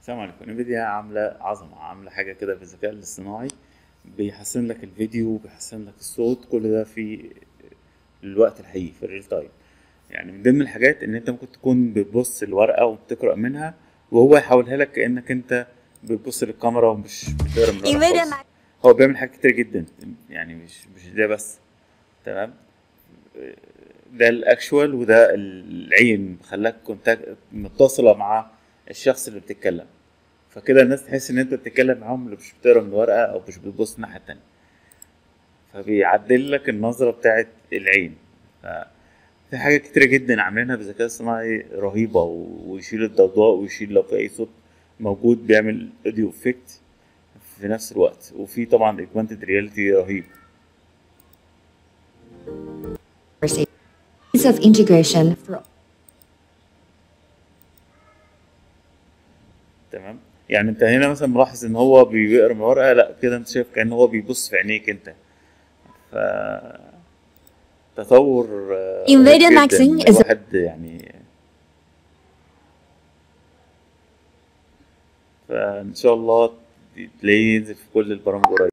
السلام عليكم انفيديا عامله عظمه عامله حاجه كده بالذكاء الاصطناعي بيحسن لك الفيديو وبيحسن لك الصوت كل ده في الوقت الحقيقي في الريل تايم يعني من ضمن الحاجات ان انت ممكن تكون بتبص الورقه وبتقرا منها وهو يحولها لك كانك انت بتبص للكاميرا ومش بتقرا من الورقه إيميليا خالص. مع- هو بيعمل حاجات كتير جدا يعني مش مش ده بس تمام ده الاكشوال وده العين خلاك كونتاكت متصله مع الشخص اللي بتتكلم فكده الناس تحس ان انت بتتكلم معاهم اللي مش بتقرا من الورقه او مش بتبص الناحيه التانية فبيعدل لك النظره بتاعت العين ف- في حاجات كتيرة جدا عاملينها بالذكاء الصناعي رهيبة و- ويشيل الضوضاء ويشيل لو في أي صوت موجود بيعمل اوديو افكت في نفس الوقت وفي طبعا augmented رياليتي رهيب Ease of integration for تمام يعني انت هنا مثلا ملاحظ ان هو بيقرا من ورقه لا كده انت شايف كان هو بيبص في عينيك انت ف تطور آه، Nvidia رهيب جداً. Maxing is- الواحد يعني فان شاء الله تلاقيه ينزل في كل البرامج قريب